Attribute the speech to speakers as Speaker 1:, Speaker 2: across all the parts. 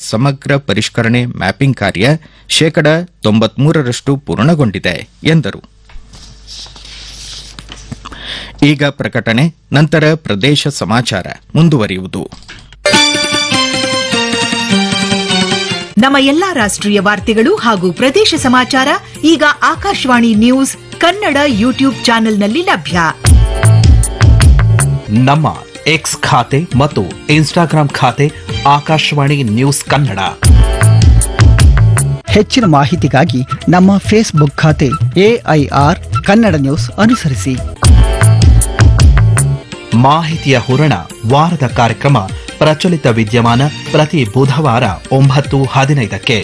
Speaker 1: ಸಮಗ್ರ ಪರಿಷ್ಕರಣೆ ಮ್ಯಾಪಿಂಗ್ ಕಾರ್ಯ ಶೇಕಡ ತೊಂಬತ್ಮೂರರಷ್ಟು ಪೂರ್ಣಗೊಂಡಿದೆ ಎಂದರು ಈಗ ಪ್ರಕಟಣೆ ನಂತರ ಪ್ರದೇಶ ಸಮಾಚಾರ ಮುಂದುವರಿಯುವುದು
Speaker 2: ನಮ್ಮ ಎಲ್ಲಾ ರಾಷ್ಟ್ರೀಯ ವಾರ್ತೆಗಳು ಹಾಗೂ ಪ್ರದೇಶ ಸಮಾಚಾರ ಈಗ ಆಕಾಶವಾಣಿ ನ್ಯೂಸ್ ಕನ್ನಡ ಯೂಟ್ಯೂಬ್ ಚಾನೆಲ್ನಲ್ಲಿ ಲಭ್ಯ
Speaker 3: ನಮ್ಮ ಎಕ್ಸ್ ಖಾತೆ ಮತ್ತು ಇನ್ಸ್ಟಾಗ್ರಾಂ ಖಾತೆ ಆಕಾಶವಾಣಿ ನ್ಯೂಸ್ ಕನ್ನಡ
Speaker 4: ಹೆಚ್ಚಿನ ಮಾಹಿತಿಗಾಗಿ ನಮ್ಮ ಫೇಸ್ಬುಕ್ ಖಾತೆ ಎಐಆರ್ ಕನ್ನಡ ನ್ಯೂಸ್ ಅನುಸರಿಸಿ
Speaker 3: ಮಾಹಿತಿಯ ಹೂರಣ ವಾರದ ಕಾರ್ಯಕ್ರಮ ಪ್ರಚಲಿತ ವಿದ್ಯಮಾನ ಪ್ರತಿ ಬುಧವಾರ ಒಂಬತ್ತು ಹದಿನೈದಕ್ಕೆ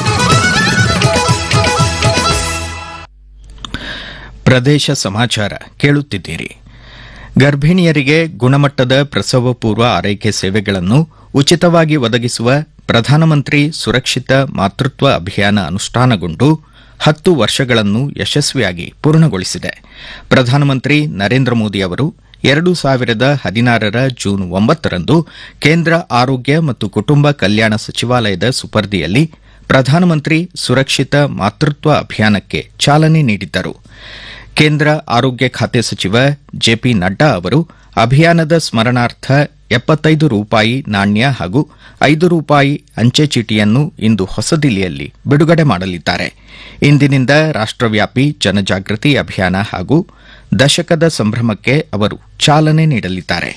Speaker 1: ಪ್ರದೇಶ ಸಮಾಚಾರ ಕೇಳುತ್ತಿದ್ದೀರಿ ಗರ್ಭಿಣಿಯರಿಗೆ ಗುಣಮಟ್ಟದ ಪ್ರಸವ ಪೂರ್ವ ಆರೈಕೆ ಸೇವೆಗಳನ್ನು ಉಚಿತವಾಗಿ ಒದಗಿಸುವ ಪ್ರಧಾನಮಂತ್ರಿ ಸುರಕ್ಷಿತ ಮಾತೃತ್ವ ಅಭಿಯಾನ ಅನುಷ್ಠಾನಗೊಂಡು ಹತ್ತು ವರ್ಷಗಳನ್ನು ಯಶಸ್ವಿಯಾಗಿ ಪೂರ್ಣಗೊಳಿಸಿದೆ ಪ್ರಧಾನಮಂತ್ರಿ ನರೇಂದ್ರ ಮೋದಿ ಅವರು ಎರಡು ಸಾವಿರದ ಹದಿನಾರರ ಜೂನ್ ಒಂಬತ್ತರಂದು ಕೇಂದ್ರ ಆರೋಗ್ಯ ಮತ್ತು ಕುಟುಂಬ ಕಲ್ಯಾಣ ಸಚಿವಾಲಯದ ಸುಪರ್ದಿಯಲ್ಲಿ ಪ್ರಧಾನಮಂತ್ರಿ ಸುರಕ್ಷಿತ ಮಾತೃತ್ವ ಅಭಿಯಾನಕ್ಕೆ ಚಾಲನೆ ನೀಡಿದ್ದರು ಕೇಂದ್ರ ಆರೋಗ್ಯ ಖಾತೆ ಸಚಿವ ಜೆಪಿ ನಡ್ಡಾ ಅವರು ಅಭಿಯಾನದ ಸ್ಮರಣಾರ್ಥ ಎಪ್ಪತ್ತೈದು ರೂಪಾಯಿ ನಾಣ್ಯ ಹಾಗೂ ಐದು ರೂಪಾಯಿ ಅಂಚೆ ಚೀಟಿಯನ್ನು ಇಂದು ಹೊಸದಿಲ್ಲಿಯಲ್ಲಿ ಬಿಡುಗಡೆ ಮಾಡಲಿದ್ದಾರೆ ಇಂದಿನಿಂದ ರಾಷ್ಟವ್ಯಾಪಿ ಜನಜಾಗೃತಿ ಅಭಿಯಾನ ಹಾಗೂ ದಶಕದ ಸಂಭ್ರಮಕ್ಕೆ ಅವರು ಚಾಲನೆ ನೀಡಲಿದ್ದಾರೆ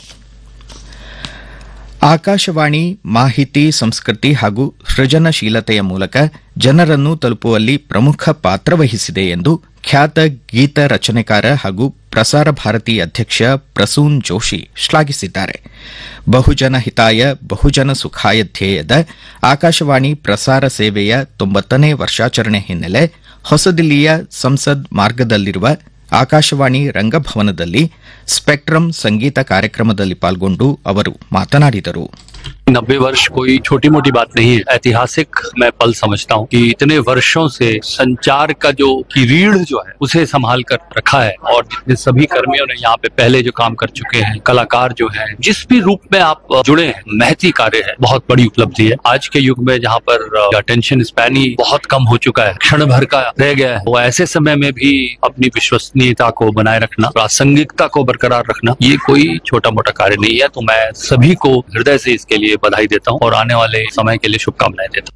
Speaker 1: ಆಕಾಶವಾಣಿ ಮಾಹಿತಿ ಸಂಸ್ಕೃತಿ ಹಾಗೂ ಸೃಜನಶೀಲತೆಯ ಮೂಲಕ ಜನರನ್ನು ತಲುಪುವಲ್ಲಿ ಪ್ರಮುಖ ಪಾತ್ರ ವಹಿಸಿದೆ ಎಂದು ಖ್ಯಾತ ಗೀತ ರಚನೆಕಾರ ಹಾಗೂ ಪ್ರಸಾರ ಭಾರತಿ ಅಧ್ಯಕ್ಷ ಪ್ರಸೂನ್ ಜೋಶಿ ಶ್ಲಾಘಿಸಿದ್ದಾರೆ ಬಹುಜನ ಹಿತಾಯ ಬಹುಜನ ಸುಖಾಯ ಧ್ಯೇಯದ ಆಕಾಶವಾಣಿ ಪ್ರಸಾರ ಸೇವೆಯ ತೊಂಬತ್ತನೇ ವರ್ಷಾಚರಣೆ ಹಿನ್ನೆಲೆ ಹೊಸದಿಲ್ಲಿಯ ಸಂಸದ್ ಮಾರ್ಗದಲ್ಲಿರುವ ಆಕಾಶವಾಣಿ ರಂಗಭವನದಲ್ಲಿ ಸ್ಪೆಕ್ಟ್ರಮ್ ಸಂಗೀತ ಕಾರ್ಯಕ್ರಮದಲ್ಲಿ ಪಾಲ್ಗೊಂಡು ಅವರು ಮಾತನಾಡಿದರು
Speaker 5: नब्बे वर्ष कोई छोटी मोटी बात नहीं है ऐतिहासिक मैं पल समझता हूँ कि इतने वर्षों से संचार का जो की रीढ़ जो है उसे संभाल कर रखा है और जितने सभी कर्मियों ने यहाँ पे पहले जो काम कर चुके हैं कलाकार जो हैं जिस भी रूप में आप जुड़े हैं महती कार्य है बहुत बड़ी उपलब्धि है आज के युग में जहाँ पर अटेंशन स्पैन ही बहुत कम हो चुका है क्षण भर का रह गया है वो ऐसे समय में भी अपनी विश्वसनीयता को बनाए रखना प्रासंगिकता को बरकरार रखना ये कोई छोटा मोटा कार्य नहीं है तो मैं सभी को हृदय से इसके लिए बधाई देता हूँ और आने वाले समय के लिए शुभकामनाएं देता हूँ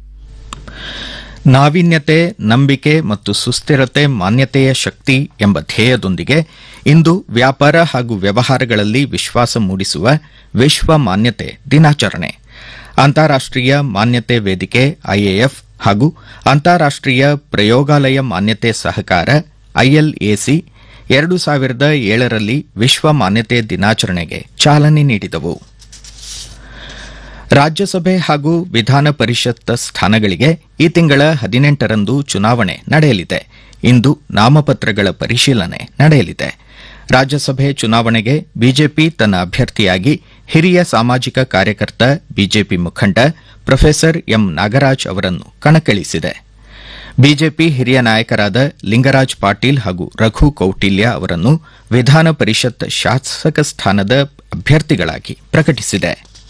Speaker 1: ನಾವೀನ್ಯತೆ ನಂಬಿಕೆ ಮತ್ತು ಸುಸ್ಥಿರತೆ ಮಾನ್ಯತೆಯ ಶಕ್ತಿ ಎಂಬ ಧ್ಯೇಯದೊಂದಿಗೆ ಇಂದು ವ್ಯಾಪಾರ ಹಾಗೂ ವ್ಯವಹಾರಗಳಲ್ಲಿ ವಿಶ್ವಾಸ ಮೂಡಿಸುವ ವಿಶ್ವ ಮಾನ್ಯತೆ ದಿನಾಚರಣೆ ಅಂತಾರಾಷ್ಟೀಯ ಮಾನ್ಯತೆ ವೇದಿಕೆ ಐಎಎಫ್ ಹಾಗೂ ಅಂತಾರಾಷ್ಟೀಯ ಪ್ರಯೋಗಾಲಯ ಮಾನ್ಯತೆ ಸಹಕಾರ ಐಎಲ್ಎಸಿ ಎರಡು ಸಾವಿರದ ಏಳರಲ್ಲಿ ವಿಶ್ವ ಮಾನ್ಯತೆ ದಿನಾಚರಣೆಗೆ ಚಾಲನೆ ನೀಡಿದವು ರಾಜ್ಯಸಭೆ ಹಾಗೂ ವಿಧಾನ ಪರಿಷತ್ ಸ್ಥಾನಗಳಿಗೆ ಈ ತಿಂಗಳ ಹದಿನೆಂಟರಂದು ಚುನಾವಣೆ ನಡೆಯಲಿದೆ ಇಂದು ನಾಮಪತ್ರಗಳ ಪರಿಶೀಲನೆ ನಡೆಯಲಿದೆ ರಾಜ್ಯಸಭೆ ಚುನಾವಣೆಗೆ ಬಿಜೆಪಿ ತನ್ನ ಅಭ್ಯರ್ಥಿಯಾಗಿ ಹಿರಿಯ ಸಾಮಾಜಿಕ ಕಾರ್ಯಕರ್ತ ಬಿಜೆಪಿ ಮುಖಂಡ ಪ್ರೊಫೆಸರ್ ಎಂ ನಾಗರಾಜ್ ಅವರನ್ನು ಕಣಕ್ಕಿಳಿಸಿದೆ ಬಿಜೆಪಿ ಹಿರಿಯ ನಾಯಕರಾದ ಲಿಂಗರಾಜ್ ಪಾಟೀಲ್ ಹಾಗೂ ರಘು ಕೌಟಿಲ್ಯ ಅವರನ್ನು ವಿಧಾನ ಪರಿಷತ್ ಶಾಸಕ ಸ್ಥಾನದ ಅಭ್ಯರ್ಥಿಗಳಾಗಿ ಪ್ರಕಟಿಸಿದೆ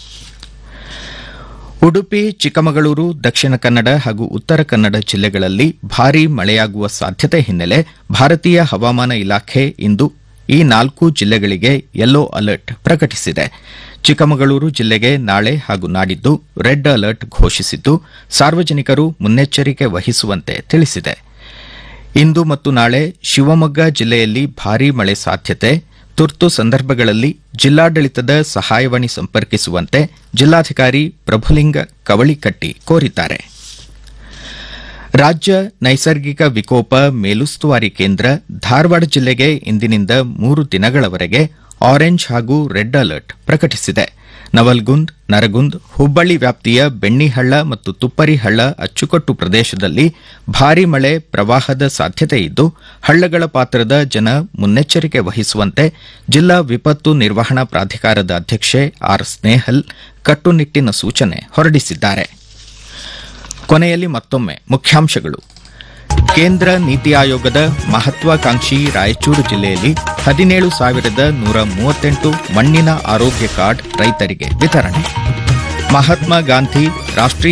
Speaker 1: ಉಡುಪಿ ಚಿಕ್ಕಮಗಳೂರು ದಕ್ಷಿಣ ಕನ್ನಡ ಹಾಗೂ ಉತ್ತರ ಕನ್ನಡ ಜಿಲ್ಲೆಗಳಲ್ಲಿ ಭಾರೀ ಮಳೆಯಾಗುವ ಸಾಧ್ಯತೆ ಹಿನ್ನೆಲೆ ಭಾರತೀಯ ಹವಾಮಾನ ಇಲಾಖೆ ಇಂದು ಈ ನಾಲ್ಕು ಜಿಲ್ಲೆಗಳಿಗೆ ಯೆಲ್ಲೋ ಅಲರ್ಟ್ ಪ್ರಕಟಿಸಿದೆ ಚಿಕ್ಕಮಗಳೂರು ಜಿಲ್ಲೆಗೆ ನಾಳೆ ಹಾಗೂ ನಾಡಿದ್ದು ರೆಡ್ ಅಲರ್ಟ್ ಘೋಷಿಸಿದ್ದು ಸಾರ್ವಜನಿಕರು ಮುನ್ನೆಚ್ಚರಿಕೆ ವಹಿಸುವಂತೆ ತಿಳಿಸಿದೆ ಇಂದು ಮತ್ತು ನಾಳೆ ಶಿವಮೊಗ್ಗ ಜಿಲ್ಲೆಯಲ್ಲಿ ಭಾರೀ ಮಳೆ ಸಾಧ್ಯತೆ ತುರ್ತು ಸಂದರ್ಭಗಳಲ್ಲಿ ಜಿಲ್ಲಾಡಳಿತದ ಸಹಾಯವಾಣಿ ಸಂಪರ್ಕಿಸುವಂತೆ ಜಿಲ್ಲಾಧಿಕಾರಿ ಪ್ರಭುಲಿಂಗ ಕವಳಿಕಟ್ಟಿ ಕೋರಿದ್ದಾರೆ ರಾಜ್ಯ ನೈಸರ್ಗಿಕ ವಿಕೋಪ ಮೇಲುಸ್ತುವಾರಿ ಕೇಂದ್ರ ಧಾರವಾಡ ಜಿಲ್ಲೆಗೆ ಇಂದಿನಿಂದ ಮೂರು ದಿನಗಳವರೆಗೆ ಆರೆಂಜ್ ಹಾಗೂ ರೆಡ್ ಅಲರ್ಟ್ ಪ್ರಕಟಿಸಿದೆ ನವಲ್ಗುಂದ್ ನರಗುಂದ್ ಹುಬ್ಬಳ್ಳಿ ವ್ಯಾಪ್ತಿಯ ಬೆಣ್ಣಿಹಳ್ಳ ಮತ್ತು ತುಪ್ಪರಿಹಳ್ಳ ಅಚ್ಚುಕಟ್ಟು ಪ್ರದೇಶದಲ್ಲಿ ಭಾರೀ ಮಳೆ ಪ್ರವಾಹದ ಸಾಧ್ಯತೆ ಇದ್ದು ಹಳ್ಳಗಳ ಪಾತ್ರದ ಜನ ಮುನ್ನೆಚ್ಚರಿಕೆ ವಹಿಸುವಂತೆ ಜಿಲ್ಲಾ ವಿಪತ್ತು ನಿರ್ವಹಣಾ ಪ್ರಾಧಿಕಾರದ ಅಧ್ಯಕ್ಷೆ ಆರ್ ಸ್ನೇಹಲ್ ಕಟ್ಟುನಿಟ್ಟಿನ ಸೂಚನೆ ಹೊರಡಿಸಿದ್ದಾರೆ ಕೊನೆಯಲ್ಲಿ ಮತ್ತೊಮ್ಮೆ ಮುಖ್ಯಾಂಶಗಳು ಕೇಂದ್ರ ನೀತಿ ಆಯೋಗದ ಮಹತ್ವಾಕಾಂಕ್ಷಿ ರಾಯಚೂರು ಜಿಲ್ಲೆಯಲ್ಲಿ ಹದಿನೇಳು ಸಾವಿರದ ನೂರ ಮೂವತ್ತೆಂಟು ಮಣ್ಣಿನ ಆರೋಗ್ಯ ಕಾರ್ಡ್ ರೈತರಿಗೆ ವಿತರಣೆ ಮಹಾತ್ಮ ಗಾಂಧಿ ರಾಷ್ಟ್ರೀಯ